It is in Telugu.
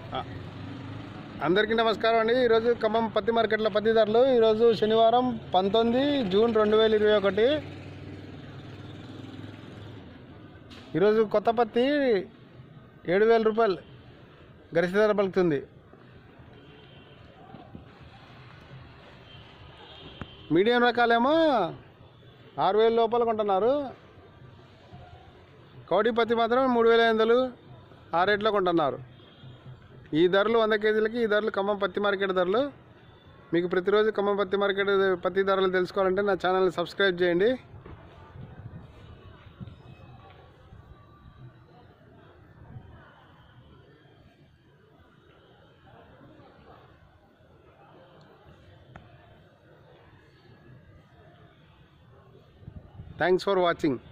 అందరికీ నమస్కారం అండి ఈరోజు ఖమ్మం పత్తి మార్కెట్లో పత్తి ధరలు ఈరోజు శనివారం పంతొమ్మిది జూన్ రెండు వేల ఇరవై ఒకటి ఈరోజు కొత్త పత్తి ఏడు వేల రూపాయలు గరిష్ట ధర పలుకుతుంది మీడియం రకాలేమో ఆరు వేల లోపల కొంటున్నారు కౌడి పత్తి మాత్రం మూడు వేల ఐదు వందలు ఆ రేట్లో కొంటున్నారు ఈ ధరలు వంద కేజీలకి ఈ ధరలు ఖమ్మం పత్తి మార్కెట్ ధరలు మీకు ప్రతిరోజు ఖమ్మం పత్తి మార్కెట్ పత్తి ధరలు తెలుసుకోవాలంటే నా ఛానల్ని సబ్స్క్రైబ్ చేయండి థ్యాంక్స్ ఫర్ వాచింగ్